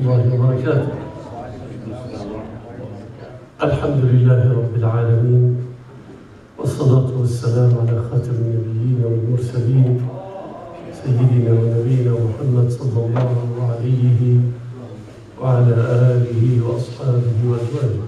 الله وبركاته الحمد لله رب العالمين والصلاة والسلام على خاتم النبيين والمرسلين سيدنا ونبينا محمد صلى الله عليه وعلى آله وأصحابه وأزواجه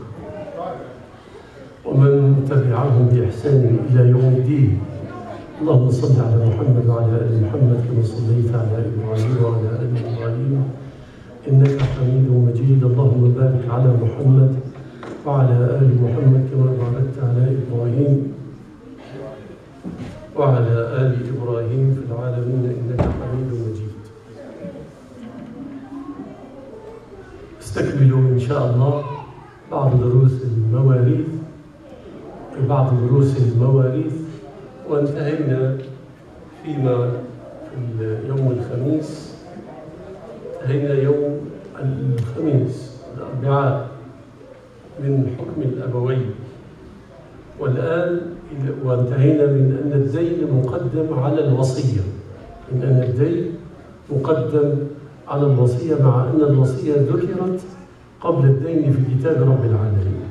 ومن تبعهم بإحسان إلى يوم الدين اللهم صل على محمد وعلى ال محمد كما صليت على ابراهيم وعلى ال ابراهيم انك حميد مجيد اللهم بارك على محمد وعلى ال محمد كما باركت على ابراهيم وعلى ال ابراهيم في العالمين انك حميد مجيد استكملوا ان شاء الله بعض دروس المواريث بعض دروس المواريث وانتهينا فيما في يوم الخميس انتهينا يوم الخميس الأربعاء من حكم الأبوين والآن وانتهينا من أن الدين مقدم على الوصية من أن الدين مقدم على الوصية مع أن الوصية ذكرت قبل الدين في كتاب رب العالمين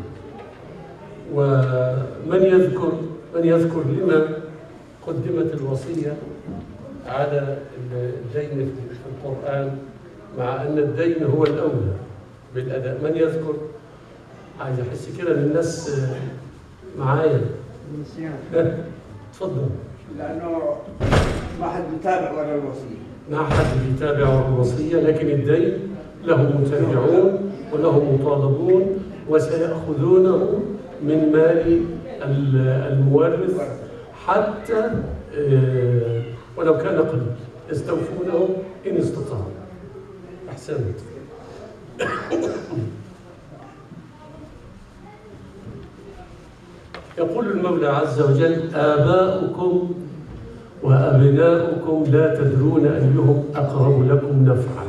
ومن يذكر من يذكر لما قدمت الوصية على الدين في القرآن مع أن الدين هو الأولى بالأداء من يذكر عايز أحس كده ان الناس معايا النسيان اتفضل لانه ما حد بيتابع ورا الوصيه ما حد بيتابع الوصية لكن الدين له متابعون وله مطالبون وسيأخذونه من مال ال- المورث حتى آه، ولو كان قليل يستوفونه إن استطاعوا أحسنت يقول المولى عز وجل آباؤكم وأبناؤكم لا تدرون أيهم أقرب لكم نفعا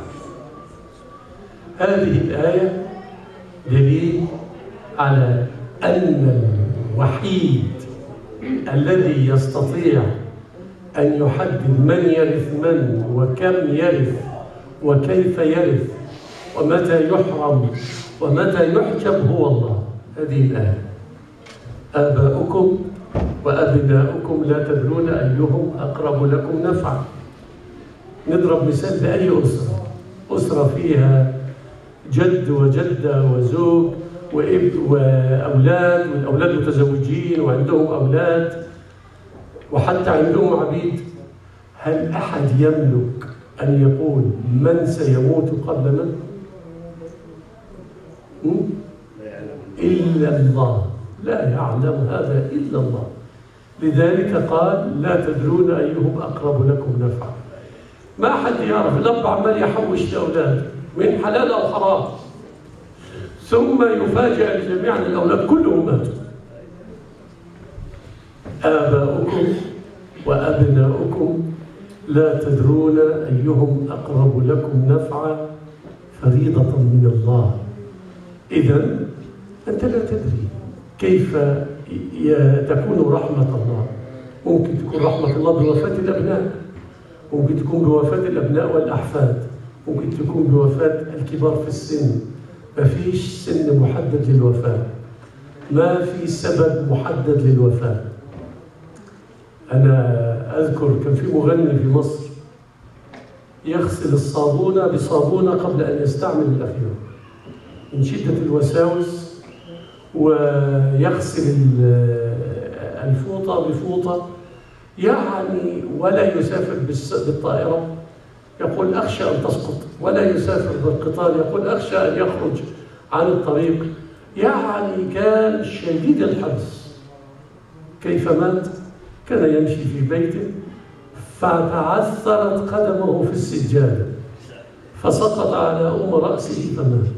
هذه الآية دليل على أن الوحيد الذي يستطيع أن يحدد من يرث من وكم يرث وكيف يرث ومتى يحرم ومتى يحجب هو الله هذه الآية آباؤكم وأبناؤكم لا تدرون أيهم أقرب لكم نفعا نضرب مثال بأي أسرة أسرة فيها جد وجدة وزوج وإب وأولاد والأولاد متزوجين وعندهم أولاد وحتى عندهم عبيد هل أحد يملك أن يقول من سيموت قبل من؟ م? إلا الله لا يعلم هذا إلا الله لذلك قال لا تدرون أيهم أقرب لكم نفعا ما حد يعرف الأب عمال يحوش لأولاده من حلال أو حرام ثم يفاجأ الجميع أن الأولاد كلهم ماتوا آباؤكم وأبناؤكم لا تدرون أيهم أقرب لكم نفعا فريضة من الله إذا أنت لا تدري كيف ي- تكون رحمة الله ممكن تكون رحمة الله بوفاة الأبناء ممكن تكون بوفاة الأبناء والأحفاد ممكن تكون بوفاة الكبار في السن ما فيش سن محدد للوفاة ما في سبب محدد للوفاة أنا أذكر كان في مغني في مصر يغسل الصابونة بصابونة قبل أن يستعمل الأخيرة من شدة الوساوس ويغسل ال- الفوطة بفوطة يعني ولا يسافر بالس- بالطائرة يقول أخشى أن تسقط ولا يسافر بالقطار يقول أخشى أن يخرج عن الطريق يعني كان شديد الحرص كيف مات؟ كان يمشي في بيته فتعثرت قدمه في السجادة فسقط على أم رأسه فمات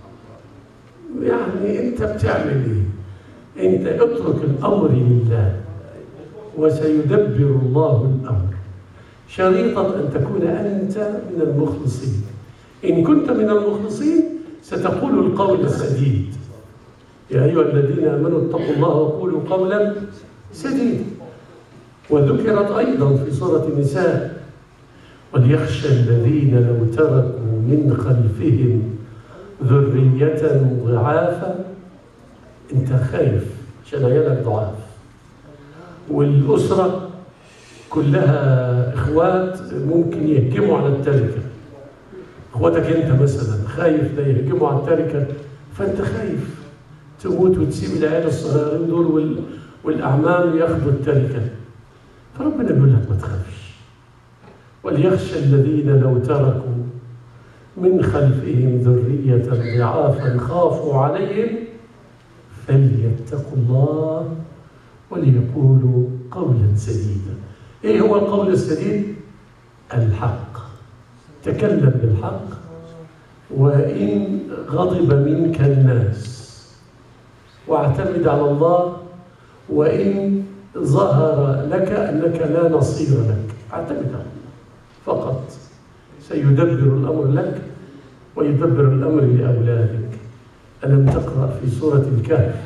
يعني أنت بتعمل إيه؟ أنت اترك الأمر لله وسيدبر الله الأمر شريطة أن تكون أنت من المخلصين إن كنت من المخلصين ستقول القول السديد يا أيها الذين آمنوا اتقوا الله وقولوا قولا سديدا وذكرت أيضا في سورة النساء وليخشى الذين لو تركوا من خلفهم ذرية ضعافا أنت خايف عشان عيالك ضعاف والأسرة كلها إخوات ممكن يهجموا على التركة إخواتك أنت مثلا خايف لا يهجموا على التركة فأنت خايف تموت وتسيب العيال الصغيرين دول وال... والأعمام ياخدوا التركة فربنا بيقول لك ما تخافش وليخشى الذين لو تركوا من خلفهم ذرية ضعافا خافوا عليهم فليتقوا الله وليقولوا قولا سديدا ايه هو القول السديد الحق تكلم بالحق وان غضب منك الناس واعتمد على الله وان ظهر لك انك لا نصير لك اعتمد على الله فقط سيدبر الامر لك ويدبر الامر لاولادك الم تقرا في سوره الكهف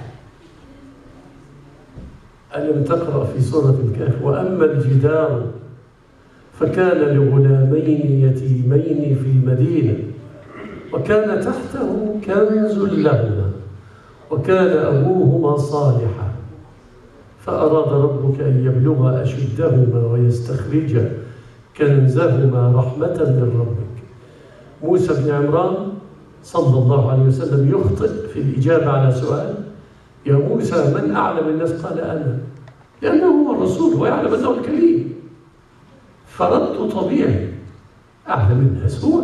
ألم تقرأ في سورة الكهف وأما الجدار فكان لغلامين يتيمين في المدينة وكان تحته كنز لهما وكان أبوهما صالحا فأراد ربك أن يبلغا أشدهما ويستخرجا كنزهما رحمة من ربك موسى بن عمران صلى الله عليه وسلم يخطئ في الإجابة على سؤال يا موسى من أعلم الناس قال أنا لأنه هو الرسول ويعلم أنه الكريم فرد طبيعي أعلم الناس هو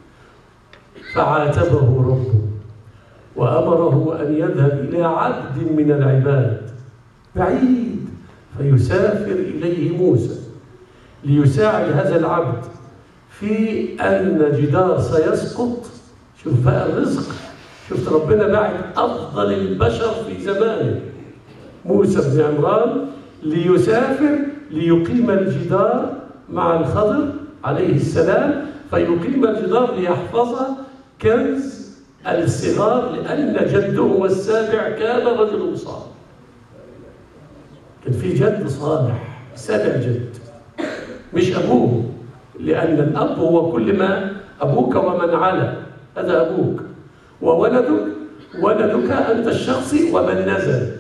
فعاتبه ربه وأمره أن يذهب إلى عبد من العباد بعيد فيسافر إليه موسى ليساعد هذا العبد في أن جدار سيسقط شوف بقى الرزق شفت ربنا بعد أفضل البشر في زمانه موسى بن عمران ليسافر ليقيم الجدار مع الخضر عليه السلام فيقيم الجدار ليحفظ كنز الصغار لأن جده السابع كان رجل صالح كان في جد صالح سابع جد مش أبوه لأن الأب هو كل ما أبوك ومن على هذا أبوك وولدك ولدك أنت الشخصي ومن نزل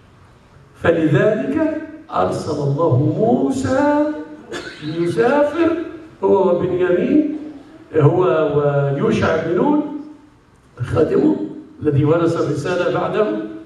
فلذلك أرسل الله موسى ليسافر هو وبنيامين هو ويوشع بن نون خادمه الذي ورث الرسالة بعده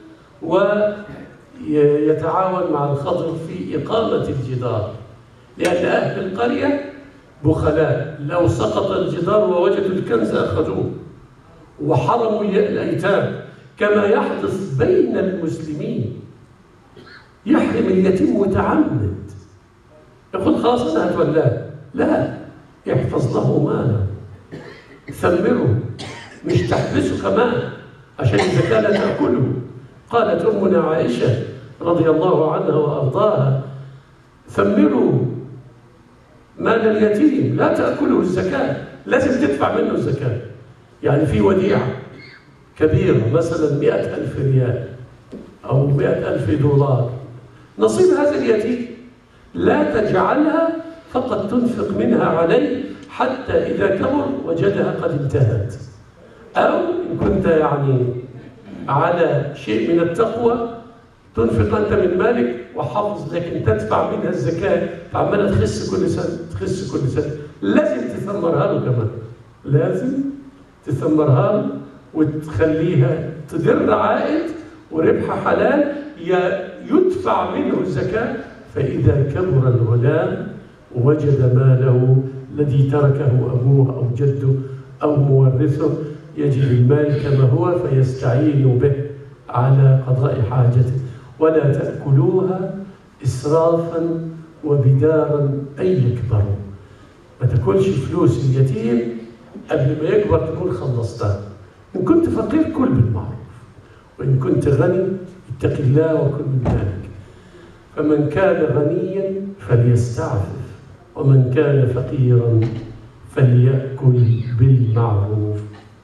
ويتعاون مع الخضر في إقامة الجدار لأن أهل القرية بخلاء لو سقط الجدار ووجدوا الكنز أخذوه وحرموا الأيتام كما يحدث بين المسلمين يحرم اليتيم متعمد يقول خلاص أنا هتولاه لا يحفظ له ماله ثمره مش تحبسه كمان عشان الزكاة لا تأكله قالت أمنا عائشة رضي الله عنها وأرضاها ثمروا مال اليتيم لا تأكله الزكاة لازم تدفع منه الزكاة يعني في وديعة كبيرة مثلا مئة ألف ريال أو مئة ألف دولار نصيب هذا اليتيم لا تجعلها فقط تنفق منها عليه حتى إذا كبر وجدها قد انتهت أو إن كنت يعني على شيء من التقوى تنفق أنت من مالك وحافظ لكن تدفع منها الزكاة فعمالة تخس كل سنة تخس كل سنة لازم تثمرها له كمان لازم تثمرها له وتخليها تدر عائد وربح حلال يدفع منه الزكاة فإذا كبر الغلام وجد ماله الذي تركه أبوه أو جده أو مورثه يجد المال كما هو فيستعين به على قضاء حاجته ولا تأكلوها إسرافا وبدارا أن يكبروا ما تاكلش فلوس اليتيم قبل ما يكبر تكون خلصتها إن كنت فقير كل بالمعروف وإن كنت غني اتق الله وكن من ذلك فمن كان غنيا فليستعفف ومن كان فقيرا فليأكل بالمعروف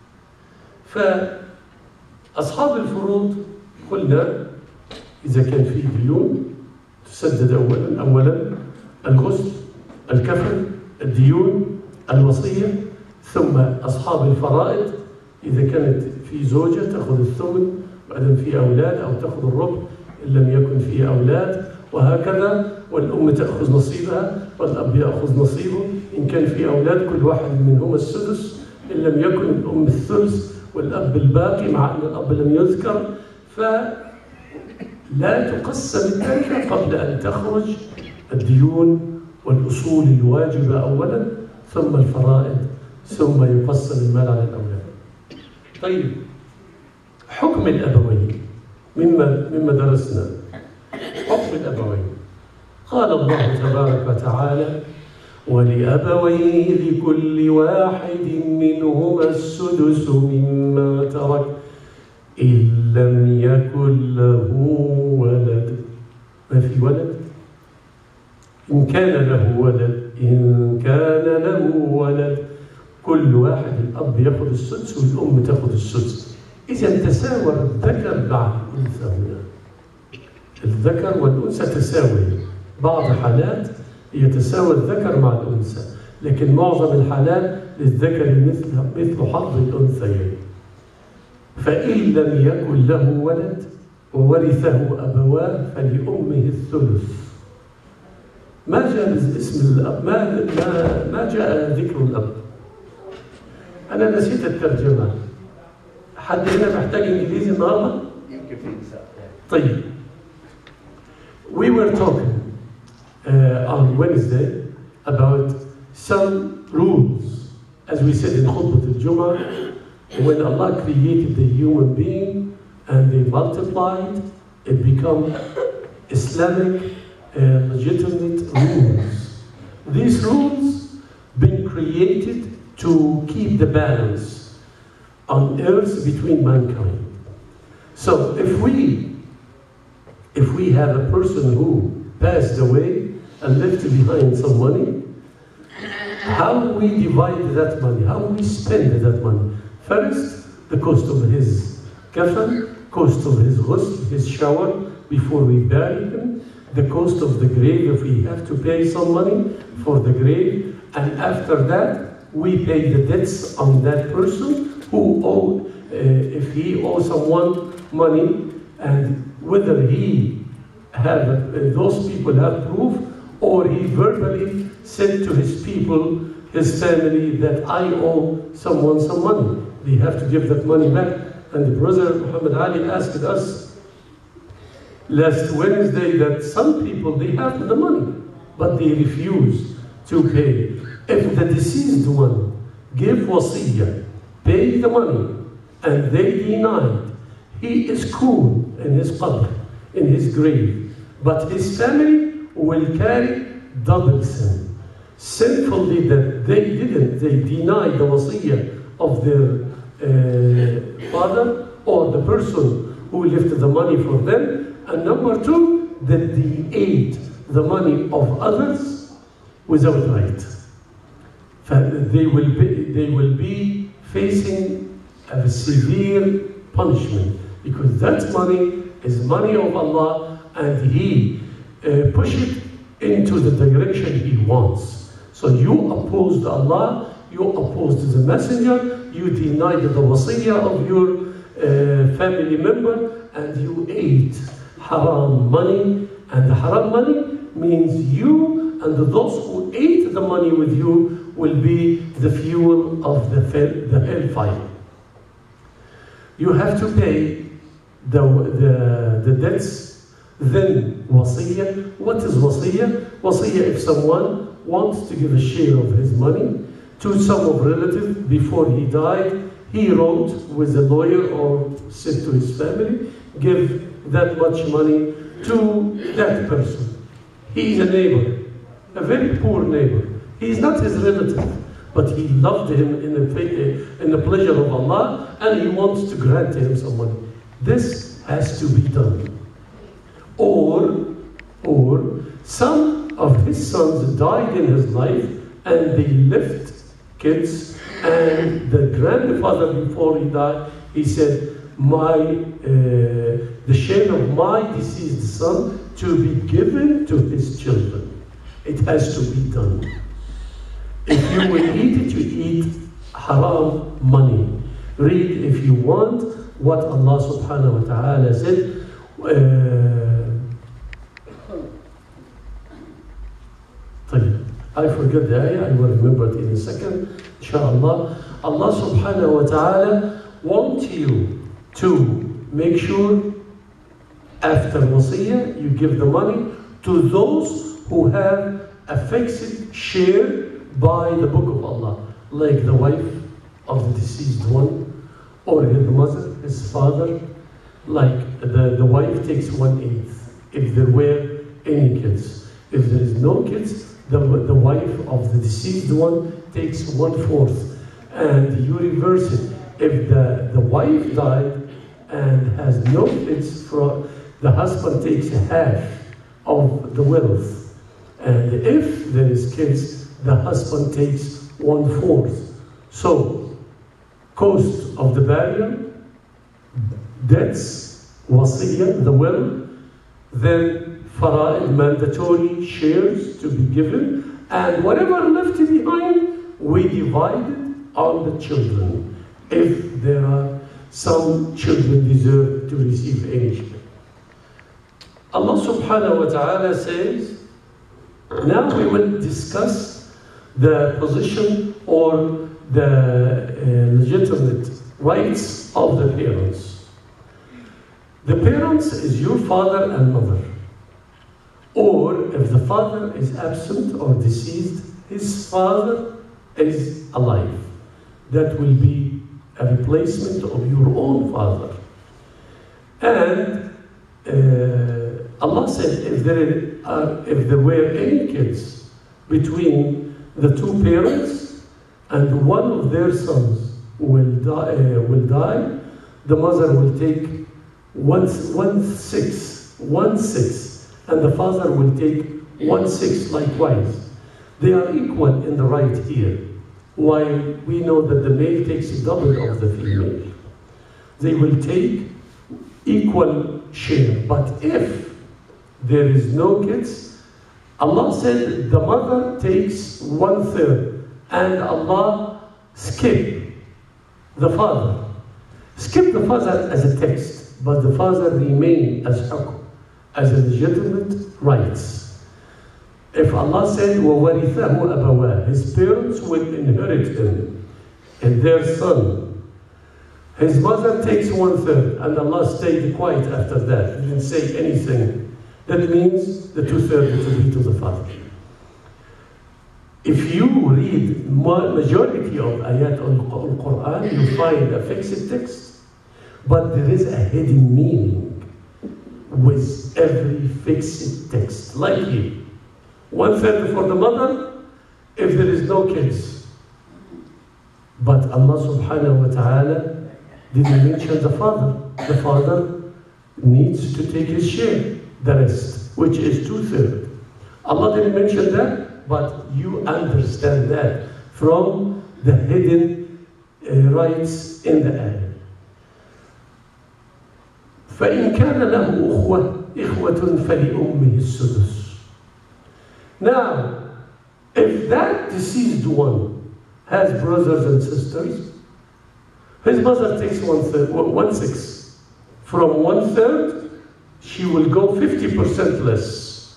فأصحاب الفروض قلنا إذا كان فيه ديون تسدد أولا أولا الغسل الكفن الديون الوصية ثم أصحاب الفرائض إذا كانت في زوجة تأخذ الثمن وبعدين في أولاد أو تأخذ الربع إن لم يكن في أولاد وهكذا والأم تأخذ نصيبها والأب يأخذ نصيبه إن كان في أولاد كل واحد منهما السدس إن لم يكن الأم الثلث والأب الباقي مع أن الأب لم يذكر فلا تقسم التركة قبل أن تخرج الديون والأصول الواجبة أولا ثم الفرائض ثم يقسم المال على الأولاد طيب حكم الأبوين مما مما درسنا حكم الأبوين قال الله تبارك وتعالى ولأبويه لكل واحد منهما السدس مما ترك إن لم يكن له ولد ما في ولد إن كان له ولد إن كان له ولد كل واحد الأب يأخذ السدس والأم تأخذ السدس إذا تساوى الذكر مع الأنثى هنا الذكر والأنثى تساوي بعض حالات يتساوى الذكر مع الأنثى لكن معظم الحالات للذكر مثل مثل حظ الأنثيين فإن لم يكن له ولد وورثه أبواه فلأمه الثلث ما جاء اسم الأب ما ما ما جاء ذكر الأب أنا نسيت الترجمة حد هنا محتاج إنجليزي النهارده؟ يمكن في نساء طيب we were talking uh, on Wednesday about some rules as we said in Khutbah al-Jum'ah when Allah created the human being and they multiplied it become Islamic uh, legitimate rules these rules been created to keep the balance on earth between mankind so if we if we have a person who passed away and left behind some money, how we divide that money, how we spend that money. First, the cost of his kafan, cost of his ghusl, his shower before we bury him, the cost of the grave if we have to pay some money for the grave, and after that we pay the debts on that person who owe, uh, if he owes someone money, and whether he have uh, those people have proof or he verbally said to his people, his family, that I owe someone some money. They have to give that money back. And the brother Muhammad Ali asked us last Wednesday that some people they have the money, but they refuse to pay. If the deceased one gave wasiyah, pay the money, and they denied, he is cool in his qabr, in his grave. But his family will carry double sin. Sinfully that they didn't, they denied the wasiyah of their uh, father or the person who left the money for them. And number two, that they ate the money of others without right. They will be, they will be facing a severe punishment because that money is money of Allah and He uh, push it into the direction He wants. So you opposed Allah, you opposed the messenger, you denied the wasiyah of your uh, family member, and you ate haram money. And the haram money means you and those who ate the money with you will be the fuel of the, the hellfire. You have to pay the, the, the debts, then wasiyah. What is wasiyah? Wasiyah if someone wants to give a share of his money to some of relative before he died, he wrote with a lawyer or said to his family, give that much money to that person. He is a neighbor, a very poor neighbor. He is not his relative, but he loved him in the, in the pleasure of Allah and he wants to grant him some money. This has to be done. Or, or some of his sons died in his life and they left kids and the grandfather before he died, he said, my, uh, the share of my deceased son to be given to his children. It has to be done. If you will eat it, you eat haram money. read if you want what Allah subhanahu wa ta'ala said. Uh, طيب. I forgot the ayah, I will remember it in a second. Inshallah. Allah subhanahu wa ta'ala wants you to make sure after wasiyah you give the money to those who have a fixed share by the book of Allah, like the wife of the deceased one, or his mother, his father, like the, the wife takes one eighth if there were any kids. If there is no kids, the, the wife of the deceased one takes one fourth. And you reverse it. If the, the wife died and has no kids, from, the husband takes half of the wealth. And if there is kids, the husband takes one fourth. So, cost of the burial, debts, wasiyah, the will, then fara'id, mandatory shares to be given, and whatever left behind, we divide it on the children, if there are some children deserve to receive any share. Allah subhanahu wa ta'ala says, now we will discuss the position or the uh, legitimate rights of the parents. The parents is your father and mother. Or if the father is absent or deceased, his father is alive. That will be a replacement of your own father. And uh, Allah said if there, are, if there were any kids between the two parents and one of their sons will die, uh, will die the mother will take one, one sixth, one sixth, and the father will take one sixth likewise. They are equal in the right here, while we know that the male takes double of the female. They will take equal share. But if there is no kids, Allah said the mother takes one third, and Allah skip the father. Skip the father as a text, but the father remain as hukm, as a legitimate rights. If Allah said, وَوَرِثَهُ أَبَوَاهُ His parents will inherit him and their son. His mother takes one third, and Allah stayed quiet after that. He didn't say anything. That means the two thirds will be to the father. If you read majority of ayat al-Quran, you find a fixed text, but there is a hidden meaning with every fixed text. Like here, one third for the mother if there is no kids. But Allah subhanahu wa ta'ala didn't mention the father. The father needs to take his share, the rest, which is two thirds. Allah didn't mention that, but you understand that from the hidden uh, rights in the ayah. فإن كان له أخوة إخوة فلأمه السدس. Now, if that deceased one has brothers and sisters, his mother takes one third, one sixth. From one third, she will go 50% less.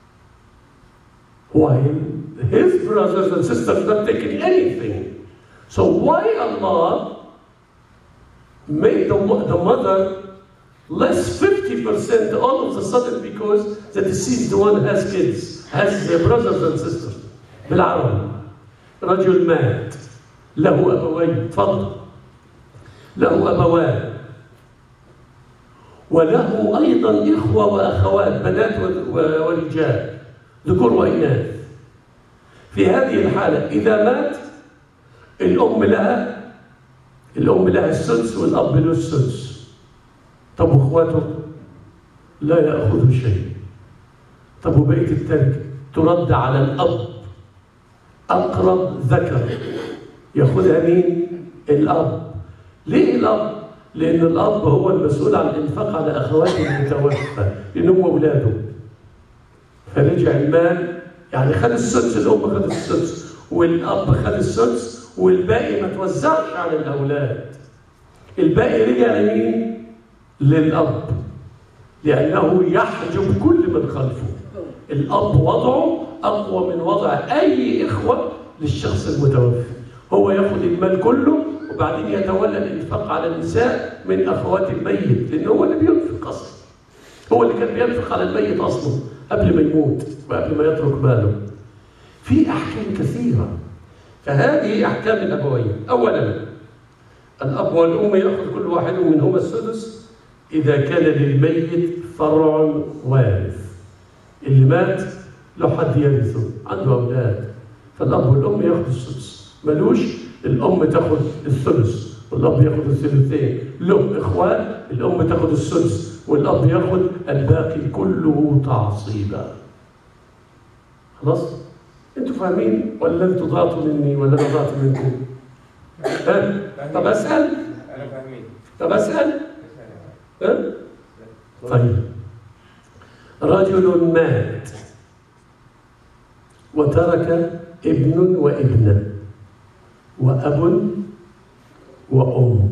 While his brothers and sisters not taking anything. So why Allah made the, the mother less 50% all of a sudden because the deceased one has kids, has brothers and sisters. بالعربي رجل مات له أبوين تفضل له أبوان وله أيضا إخوة وأخوات بنات ورجال ذكور وإناث في هذه الحالة إذا مات الأم لها الأم لها السدس والأب له السدس طب وإخواته لا يأخذوا شيء طب وبقية التركة ترد على الأب أقرب ذكر ياخذها مين؟ الأب ليه الأب؟ لأن الأب هو المسؤول عن الإنفاق على أخواته المتوفى لأن هم أولاده فرجع المال يعني خد السدس الأم خد السدس والأب خد السدس والباقي ما توزعش على الأولاد الباقي رجع لمين؟ للأب لأنه يحجب كل من خلفه الأب وضعه أقوى من وضع أي إخوة للشخص المتوفي هو ياخد المال كله وبعدين يتولى الإنفاق على النساء من أخوات الميت لأن هو اللي بينفق أصلا هو اللي كان بينفق على الميت أصلا قبل ما يموت وقبل ما يترك ماله في أحكام كثيرة فهذه أحكام الأبوين أولا الأب والأم يأخذ كل واحد منهما السدس إذا كان للميت فرع وارث اللي مات له حد يرثه عنده أولاد فالأب والأم ياخذوا السدس ملوش الأم تاخذ الثلث والأب ياخذ الثلثين له إخوان الأم تاخذ السدس والأب ياخذ الباقي كله تعصيبا خلاص؟ أنتوا فاهمين ولا أنتوا ضاعتوا مني ولا أنا ضاعت منكم؟ ها؟ طب أسأل؟ انا فاهمين طب أسأل؟ ها؟ طيب رجل مات وترك ابن وابنة وأب وأم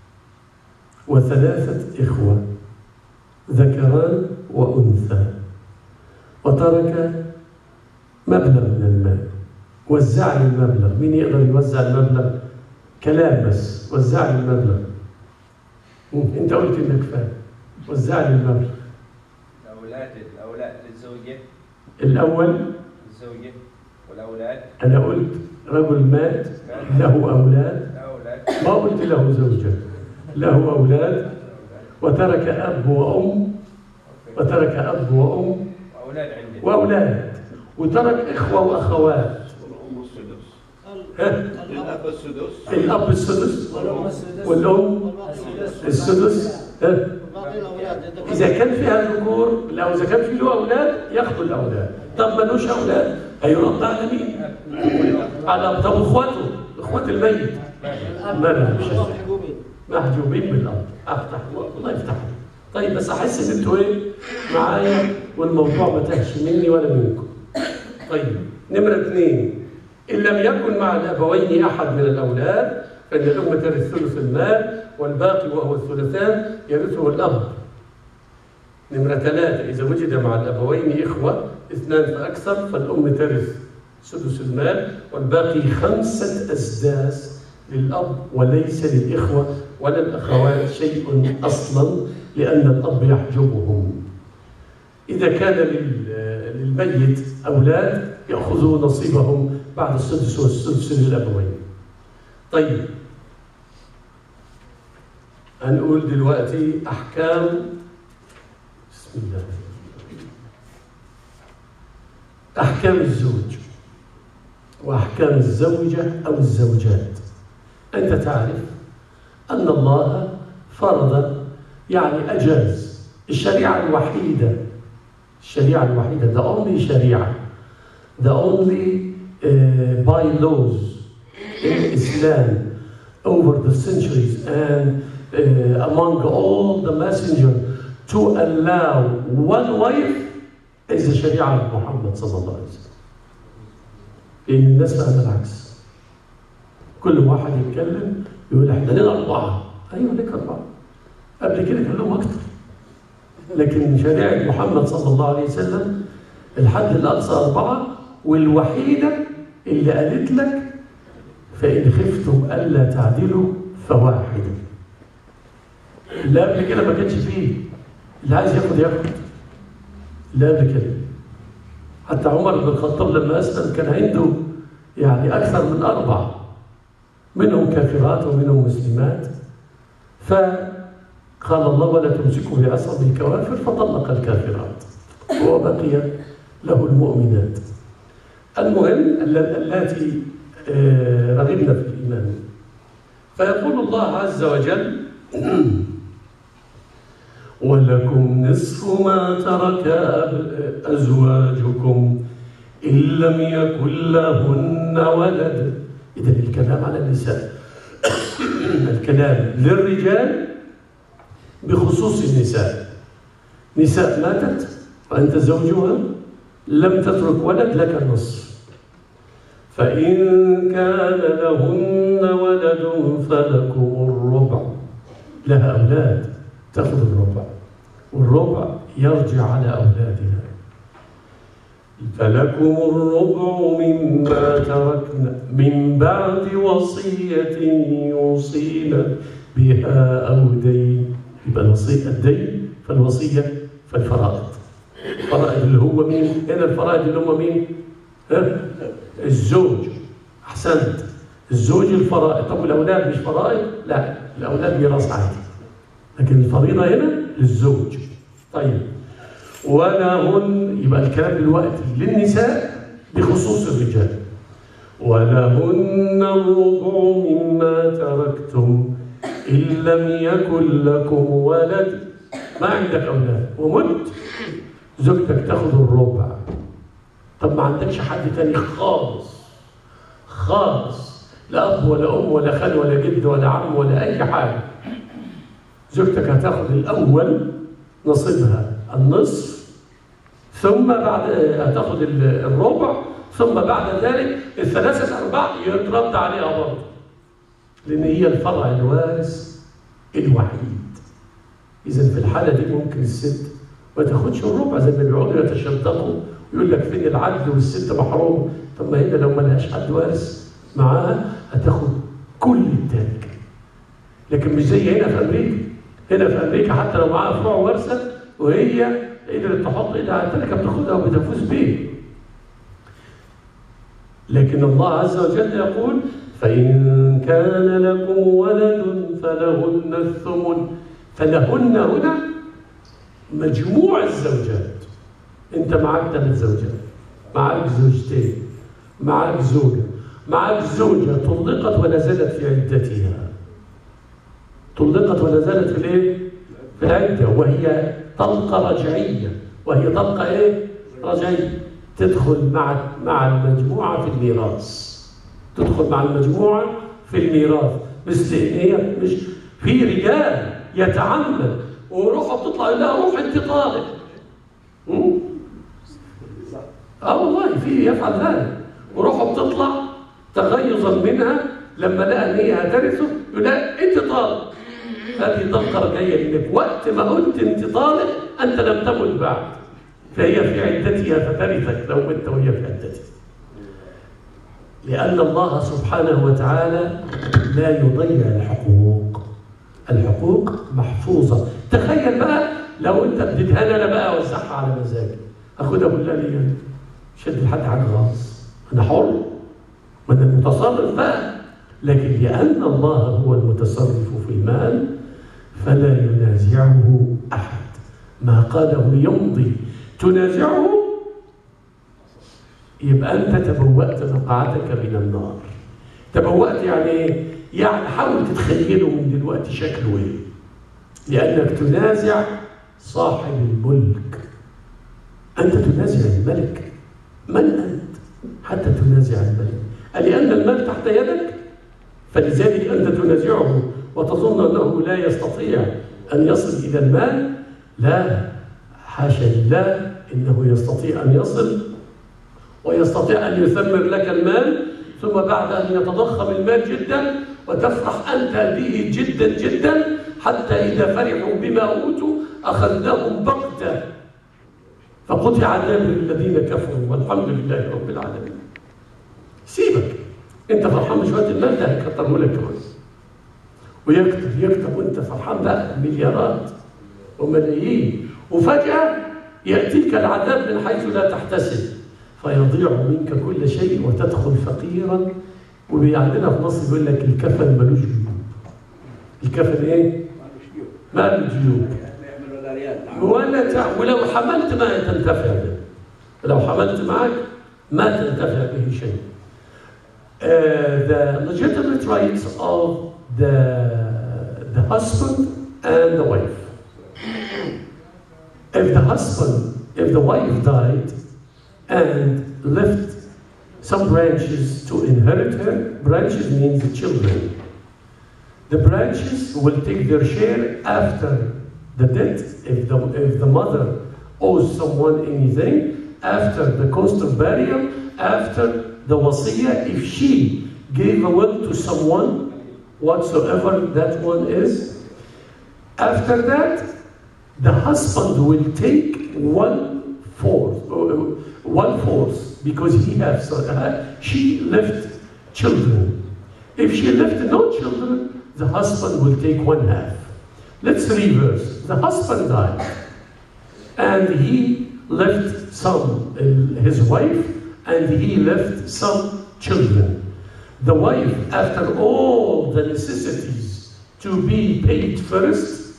وثلاثة إخوة ذكران وأنثى وترك مبلغ من المال وزع لي المبلغ مين يقدر يوزع المبلغ كلام بس وزع لي المبلغ مم. انت قلت انك فاهم وزع لي المبلغ الاولاد الاولاد للزوجه الاول الزوجه والاولاد انا قلت رجل مات له اولاد الاولاد ما قلت له زوجه له اولاد وترك اب وام وترك اب وام واولاد عندي واولاد وترك اخوه واخوات والأم السدس ها؟ للأب السدس الاب السدس والأم السدس والام السدس السدس ها؟ باقي الأولاد اذا كان فيها ذكور لو اذا كان في له اولاد ياخذوا الاولاد طب ملوش اولاد هيرد على مين؟ على طب اخواته اخوات الميت الأب ما لا مش والأم محجوبين محجوبين بالارض افتح الله يفتح لي. طيب بس احس ان انتوا ايه معايا والموضوع ما تهش مني ولا منكم طيب نمره اثنين ان لم يكن مع الابوين احد من الاولاد فان الام ترث ثلث المال والباقي وهو الثلثان يرثه الاب نمرة ثلاثة إذا وجد مع الأبوين إخوة اثنان فأكثر فالأم ترث سدس المال والباقي خمسة أسداس للأب وليس للإخوة ولا الأخوات شيء أصلا لأن الأب يحجبهم إذا كان لل- للميت أولاد يأخذوا نصيبهم بعد السدس والسدس للأبوين طيب هنقول دلوقتي أحكام بسم الله أحكام الزوج وأحكام الزوجة أو الزوجات أنت تعرف أن الله فرض يعني أجاز الشريعة الوحيدة الشريعة الوحيدة the only شريعة the only uh, bylaws in Islam over the centuries and uh, among all the messenger to allow one wife is الشريعة of محمد صلى الله عليه وسلم لأن الناس فاهمة العكس كل واحد يتكلم يقول احنا لنا أربعة أيوه لك أربعة قبل كده كان لهم أكتر لكن شريعة محمد صلى الله عليه وسلم الحد الأقصى أربعة والوحيدة اللي قالت لك فإن خفتم ألا تعدلوا فواحدة اللي قبل كده ما كانش فيه اللي عايز ياخد ياخد اللي قبل كده حتى عمر بن الخطاب لما أسلم كان عنده يعني أكثر من أربع منهم كافرات ومنهم مسلمات فقال الله ولا تمسكوا بعصب الكوافر فطلق الكافرات وبقي له المؤمنات المهم الل- اللاتي آه، رغبن في الإيمان فيقول الله عز وجل ولكم نصف ما ترك أب- أزواجكم إن لم يكن لهن ولد إذا الكلام على النساء الكلام للرجال بخصوص النساء نساء ماتت وأنت زوجها لم تترك ولد لك النصف فإن كان لهن ولد فلكم الربع لها أولاد تأخذ الربع والربع يرجع على أولادها فلكم الربع مما تركنا من بعد وصية يوصينا بها أو دين يبقى الوصية الدين فالوصية فالفرائض الفرائض اللي هو مين؟ هنا الفرائض اللي هم مين؟ ها؟ الزوج أحسنت الزوج الفرائض طب والأولاد مش فرائض؟ لا الأولاد ميراث عادي لكن الفريضة هنا للزوج طيب ولهن يبقى الكلام دلوقتي للنساء بخصوص الرجال ولهن الربع مما تركتم إن لم يكن لكم ولد ما عندك أولاد ومت زوجتك تاخذ الربع طب ما عندكش حد تاني خالص خالص لا أب ولا أم ولا خال ولا جد ولا عم ولا أي حاجة زوجتك هتاخذ الأول نصيبها النصف ثم بعد هتاخذ الربع ثم بعد ذلك الثلاثة أرباع يترد عليها برضه لأن هي الفرع الوارث الوحيد إذا في الحالة دي ممكن الست ما تاخدش الربع زي ما بيقعدوا يتشدقوا ويقول لك فين العدل والست محروم طب ما هنا لو ما لهاش حد وارث معاها هتاخد كل التركه لكن مش زي هنا في امريكا هنا في امريكا حتى لو معاها فروع وارثه وهي قدرت تحط ايدها على التركه بتاخدها وبتفوز بيه لكن الله عز وجل يقول فإن كان لكم ولد فلهن الثمن فلهن هنا مجموع الزوجات انت معاك ثلاث زوجات معاك زوجتين معاك زوجة معاك زوجة طلقت ولا زالت في عدتها طلقت ولا زالت في الايه؟ في العدة وهي طلقة رجعية وهي طلقة ايه؟ رجعية تدخل مع مع المجموعة في الميراث تدخل مع المجموعة في الميراث مثل هي مش في رجال يتعمد وروحه بتطلع يقول لها روح انت طالق م? اه والله في يفعل ذلك وروحه بتطلع تغيظا منها لما لقى ان هي هترثه يقول لها انت طالق هذه طلقه جايه منك وقت ما قلت انت طالق انت لم تمت بعد فهي في عدتها فترثك لو مت وهي في عدتها لأن الله سبحانه وتعالى لا يضيع الحقوق الحقوق محفوظة تخيل بقى لو انت اديتها لي انا بقى اوزعها على مزاجي اخدها اقول لها ليه مش هدي لحد حاجه خالص انا حر ما انا المتصرف بقى لكن لان الله هو المتصرف في المال فلا ينازعه احد ما قاله يمضي تنازعه يبقى انت تبوأت مقعدك من النار تبوأت يعني ايه؟ يعني حاول تتخيله من دلوقتي شكله ايه لانك تنازع صاحب الملك انت تنازع الملك من انت حتى تنازع الملك لان المال تحت يدك فلذلك انت تنازعه وتظن انه لا يستطيع ان يصل الى المال لا حاشا لله انه يستطيع ان يصل ويستطيع ان يثمر لك المال ثم بعد ان يتضخم المال جدا وتفرح انت به جدا جدا حتى اذا فرحوا بما اوتوا اخذناهم بغته فقطع دابر الذين كفروا والحمد لله رب العالمين سيبك انت فرحان بشويه المال ده هيكتره لك كمان ويكتر يكتر وانت فرحان بقى مليارات وملايين وفجاه ياتيك العذاب من حيث لا تحتسب فيضيع منك كل شيء وتدخل فقيرا وعندنا في مصر يقول لك الكفن ملوش جيوب الكفن ايه؟ ما له جيوب يعملوا ريال ولا تع... ولو حملت ما تنتفع به لو حملت معك ما تنتفع به شيء uh, the legitimate rights of the the husband and the wife if the husband if the wife died and left some branches to inherit her branches means the children the branches will take their share after the death, if the, if the mother owes someone anything, after the cost of burial, after the wasiya, if she gave a will to someone, whatsoever that one is, After that, the husband will take one fourth, uh, one fourth, because he has, uh, she left children. If she left no children, the husband will take one half. Let's reverse. The husband died, and he left some, uh, his wife, and he left some children. The wife, after all the necessities to be paid first,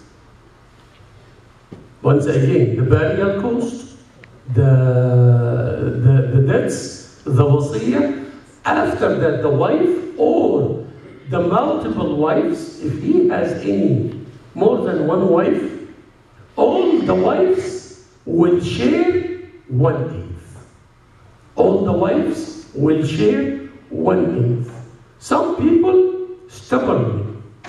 once again, the burial cost, the, the, the debts, the wasiyah, after that, the wife or the multiple wives, if he has any more than one wife, all the wives will share one eighth. All the wives will share one eighth. Some people stubbornly,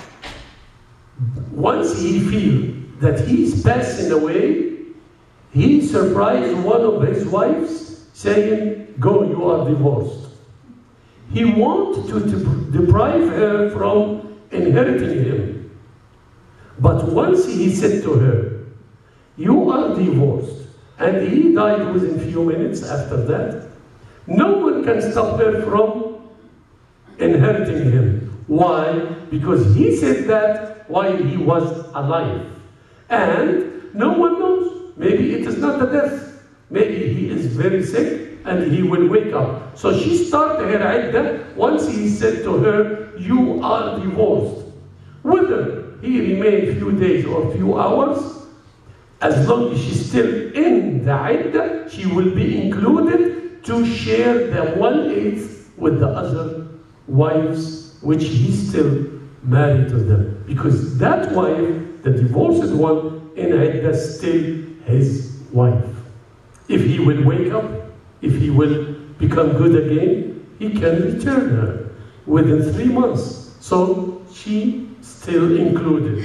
once he feel that he's passing away, he surprised one of his wives saying, Go, you are divorced. He wanted to de- deprive her from inheriting him. But once he said to her, You are divorced, and he died within few minutes after that, no one can stop her from inheriting him. Why? Because he said that while he was alive. And no one knows. Maybe it is not the death. Maybe he is very sick and he will wake up. So she started her iddah once he said to her, You are divorced. Whether he remained few days or few hours, as long as she's still in the iddah, she will be included to share the one eighth with the other wives, which he still married to them. Because that wife, the divorced one, in iddah, still his wife. If he will wake up, if he will become good again, he can return her within three months. So she still included.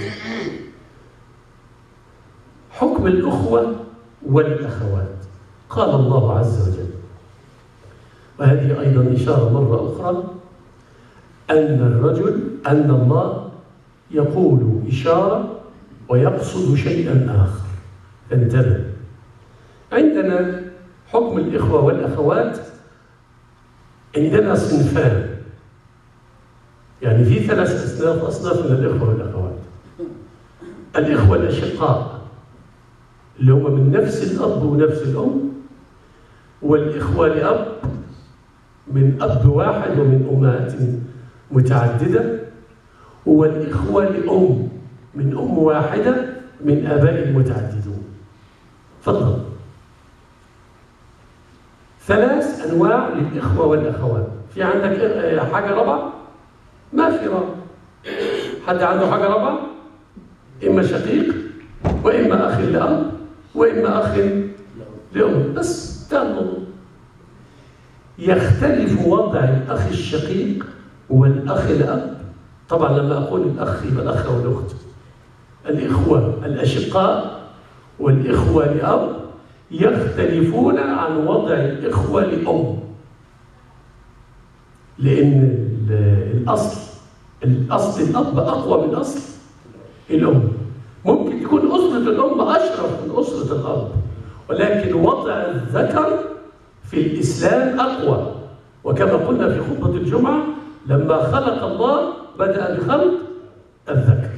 حكم الأخوة والأخوات قال الله عز وجل وهذه أيضا إشارة مرة أخرى أن الرجل أن الله يقول إشارة ويقصد شيئا آخر انتبه عندنا حكم الإخوة والأخوات عندنا صنفان يعني في ثلاث أصناف أصناف من الإخوة والأخوات الإخوة الأشقاء اللي هم من نفس الأب ونفس الأم والإخوة لأب من أب واحد ومن أمهات متعددة والإخوة لأم من أم واحدة من آباء متعددون تفضل ثلاث أنواع للإخوة والأخوات في عندك حاجة رابعة؟ ما في رابعة حد عنده حاجة رابعة؟ إما شقيق وإما أخ لأب وإما أخ لأم بس ده الموضوع يختلف وضع الأخ الشقيق والأخ الأب طبعا لما أقول الأخ يبقى الأخ والأخت الإخوة الأشقاء والإخوة لأب يختلفون عن وضع الإخوة لأم لأن الأصل الأصل الأب أقوى من أصل الأم ممكن تكون أسرة الأم أشرف من أسرة الأب ولكن وضع الذكر في الإسلام أقوى وكما قلنا في خطبة الجمعة لما خلق الله بدأ بخلق الذكر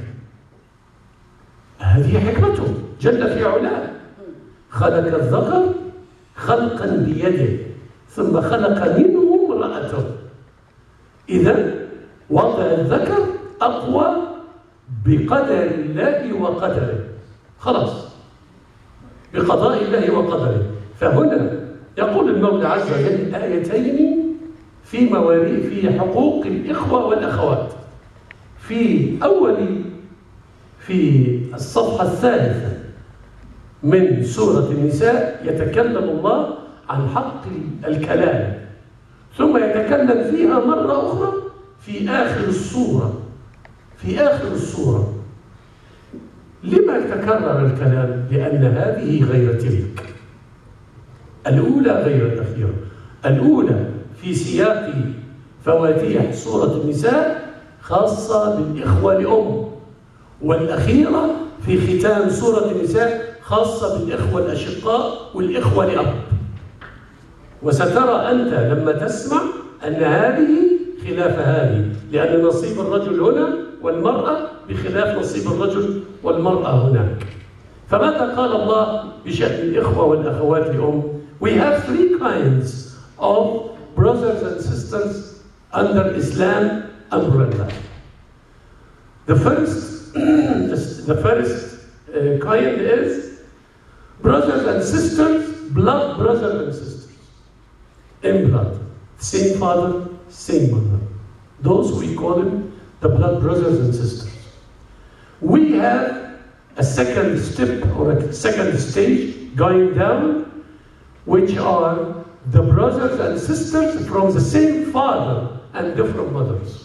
هذه حكمته جل في علاه خلق الذكر خلقا بيده ثم خلق منه امرأته إذا وضع الذكر أقوى بقدر الله وقدره خلاص بقضاء الله وقدره فهنا يقول المولى عز وجل آيتين في مواريث في حقوق الإخوة والأخوات في أول في الصفحة الثالثة من سورة النساء يتكلم الله عن حق الكلام ثم يتكلم فيها مرة أخرى في آخر السورة في آخر السورة لما يتكرر الكلام؟ لأن هذه غير تلك الأولى غير الأخيرة الأولى في سياق فواتيح سورة النساء خاصة بالإخوة لأم والأخيرة في ختام سورة النساء خاصة بالإخوة الأشقاء والإخوة لأب وسترى أنت لما تسمع أن هذه خلاف هذه لأن نصيب الرجل هنا والمرأة بخلاف نصيب الرجل والمرأة هناك فماذا قال الله بشأن الإخوة والأخوات لأم We have three kinds of brothers and sisters under Islam umbrella. The first, the first uh, kind is brothers and sisters, blood brothers and sisters, in blood, same father, same mother. Those we call them the blood brothers and sisters. We have a second step or a second stage going down, which are the brothers and sisters from the same father and different mothers.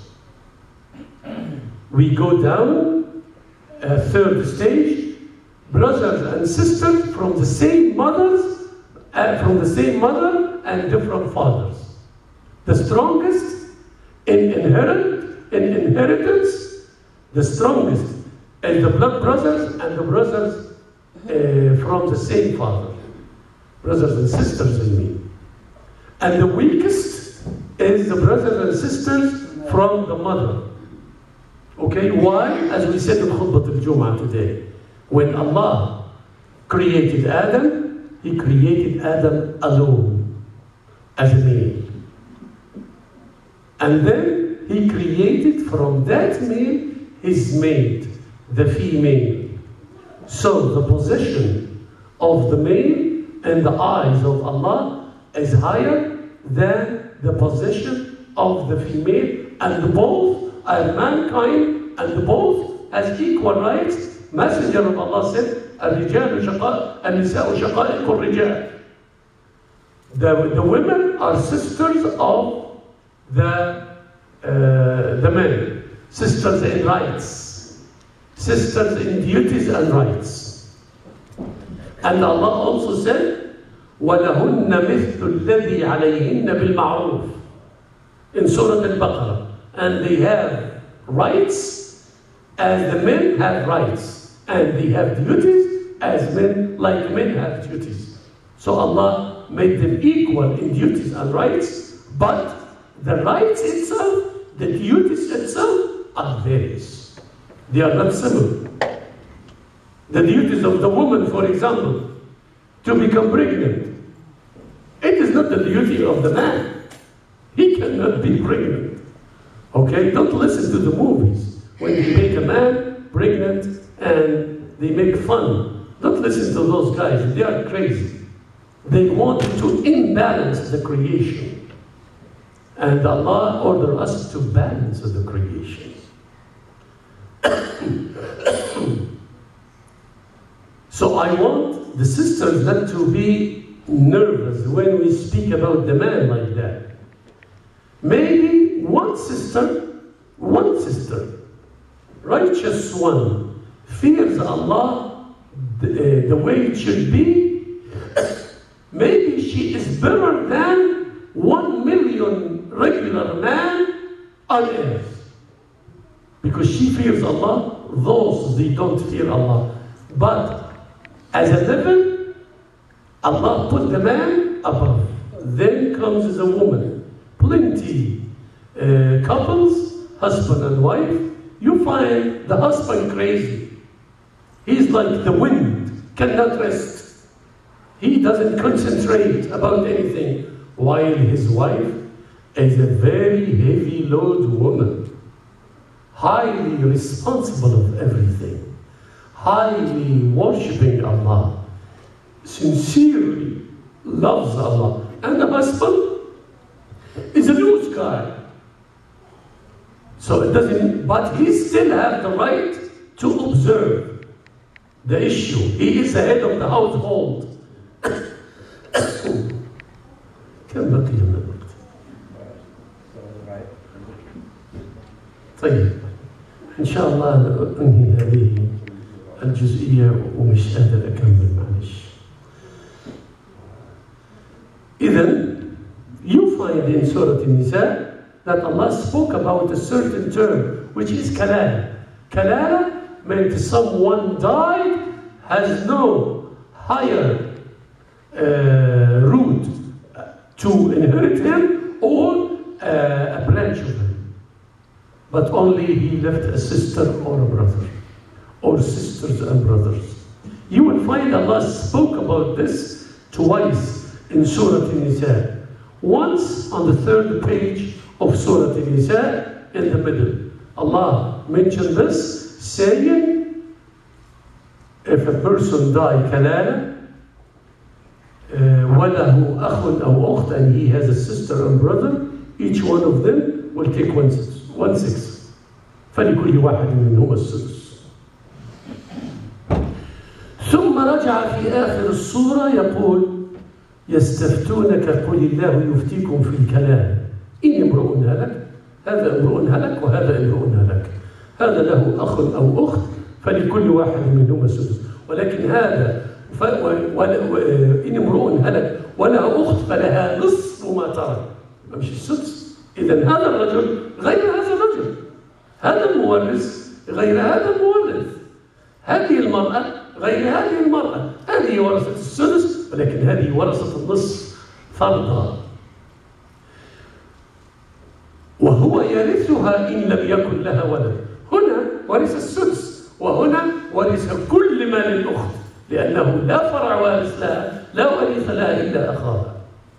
We go down a third stage, brothers and sisters from the same mothers and from the same mother and different fathers. The strongest in inherit in inheritance, the strongest is the blood brothers and the brothers uh, from the same father, brothers and sisters in me. And the weakest is the brothers and sisters from the mother. Okay, why? As we said in Khutbah al-Jum'ah today, when Allah created Adam, He created Adam alone, as a male. And then He created from that male His mate, the female. So the position of the male in the eyes of Allah is higher than the position of the female, and both are mankind, and both has equal rights. Messenger of Allah said, الرجال شقاء النساء شقائق الرجال. The, the women are sisters of the, uh, the men, sisters in rights, sisters in duties and rights. And Allah also said, وَلَهُنَّ مِثْلُ الَّذِي عَلَيْهِنَّ بِالْمَعْرُوفِ in Surah Al-Baqarah. And they have rights as the men have rights. And they have duties as men, like men have duties. So Allah made them equal in duties and rights, but the rights itself, the duties itself are various. They are not similar. The duties of the woman, for example, to become pregnant. It is not the duty of the man. He cannot be pregnant. Okay? Don't listen to the movies when they make a man pregnant and they make fun. Don't listen to those guys. They are crazy. They want to imbalance the creation. And Allah ordered us to balance the creation. so I want the sisters not to be nervous when we speak about the man like that. Maybe one sister, one sister, righteous one, fears Allah the, uh, the way it should be. Maybe she is better than one million regular man on earth. Because she fears Allah, those they don't fear Allah. But as a level, Allah put the man above. Then comes the woman. Plenty uh, couples, husband and wife, you find the husband crazy. He's like the wind, cannot rest. He doesn't concentrate about anything, while his wife is a very heavy load woman, highly responsible of everything, highly worshipping Allah, sincerely loves Allah. And the husband is a loose guy. So it doesn't, but he still has the right to observe the issue. He is the head of the household. كم بقي من الوقت؟ طيب إن شاء الله أنهي هذه الجزئية ومش قادر أكمل معلش. إذا you find in Surah An-Nisa that Allah spoke about a certain term which is kalala. Kalala meant someone died has no higher uh, root to inherit him or uh, a branch of him. But only he left a sister or a brother, or sisters and brothers. You will find Allah spoke about this twice in Surah An-Nisa. Once on the third page of Surah An-Nisa in the middle. Allah mentioned this saying, if a person die kalala, uh, وله أخ أو أخت and he has a sister and brother, each one of them will take one six. One six. فلكل واحد منهما السدس. ثم رجع في آخر السورة يقول يستفتونك قل الله يفتيكم في الكلام إن امرؤ هلك هذا امرؤ هلك وهذا امرؤ هلك هذا له أخ أو أخت فلكل واحد منهما السدس ولكن هذا ف... و... و... و... إن امرؤ هلك وله أخت فلها نصف ما ترك مش السدس إذا هذا الرجل غير هذا الرجل هذا المورث غير هذا المورث هذه المرأة غير هذه المرأة هذه ورثة السدس ولكن هذه ورثة النصف فرضا وهو يرثها إن لم يكن لها ولد هنا ورث السدس وهنا ورث كل مال الأخت لأنه لا فرع وارث لها لا ورث لها إلا أخاها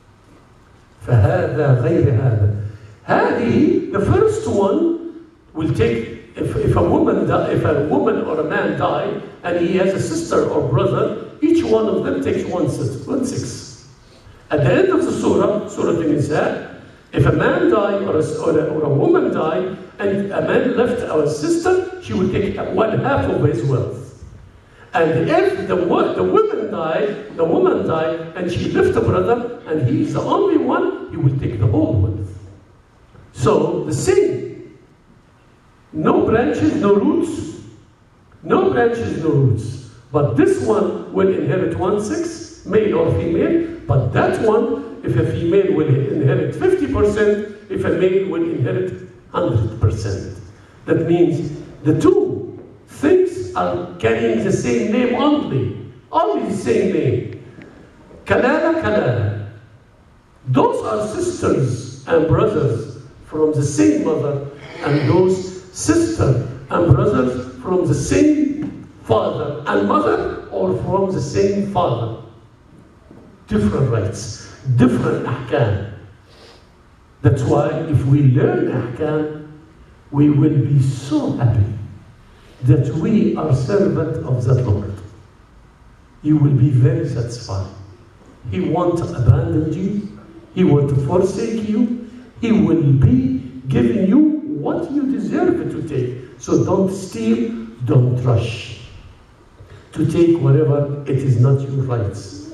فهذا غير هذا هذه the first one will take if, if a woman die, if a woman or a man die and he has a sister or brother each one of them takes one six, one six. At the end of the surah, Surah An-Nisa, if a man died or a, or, a, or a woman died and a man left our sister, she would take one half of his wealth. And if the, wo- the woman died, the woman died and she left a brother and he is the only one, he will take the whole wealth. So the same. No branches, no roots. No branches, no roots. But this one will inherit one six, male or female. But that one, if a female will inherit 50%, if a male will inherit 100%. That means the two things are carrying the same name only. Only the same name. Kalala, Kalala. Those are sisters and brothers from the same mother, and those sisters and brothers from the same father and mother, or from the same father. Different rights, different ahkam. That's why if we learn ahkam, we will be so happy that we are servant of that Lord. You will be very satisfied. He won't abandon you. He won't forsake you. He will be giving you what you deserve to take. So don't steal, don't rush to take whatever it is not your rights.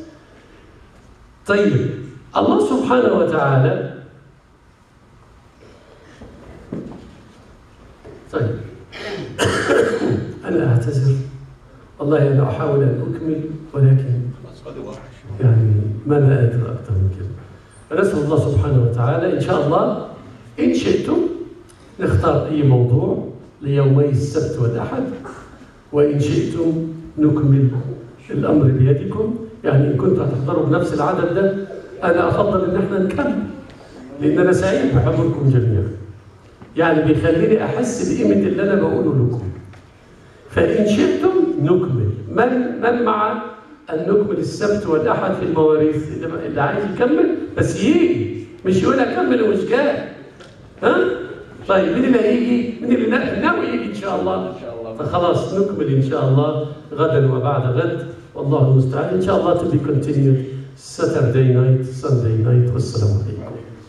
طيب الله سبحانه وتعالى طيب أنا أعتذر والله أنا أحاول أن أكمل ولكن يعني ما لا أقدر أكثر من كده فنسأل الله سبحانه وتعالى إن شاء الله إن شئتم نختار أي موضوع ليومي السبت والأحد وإن شئتم نكمل الأمر بيدكم يعني إن كنتوا هتحضروا بنفس العدد ده أنا أفضل إن احنا نكمل لأن أنا سعيد بحضوركم جميعا يعني بيخليني أحس بقيمة اللي أنا بقوله لكم فإن شئتم نكمل من من مع أن نكمل السبت والأحد في المواريث اللي- اللي عايز يكمل بس يجي مش يقول أكمل ومش جاي ها؟ طيب مين اللي هيجي؟ مين اللي نا- ناوي يجي إن شاء الله؟ إن شاء الله. فخلاص نكمل إن شاء الله غدا وبعد غد والله المستعان إن شاء الله to be continued Saturday night Sunday night والسلام عليكم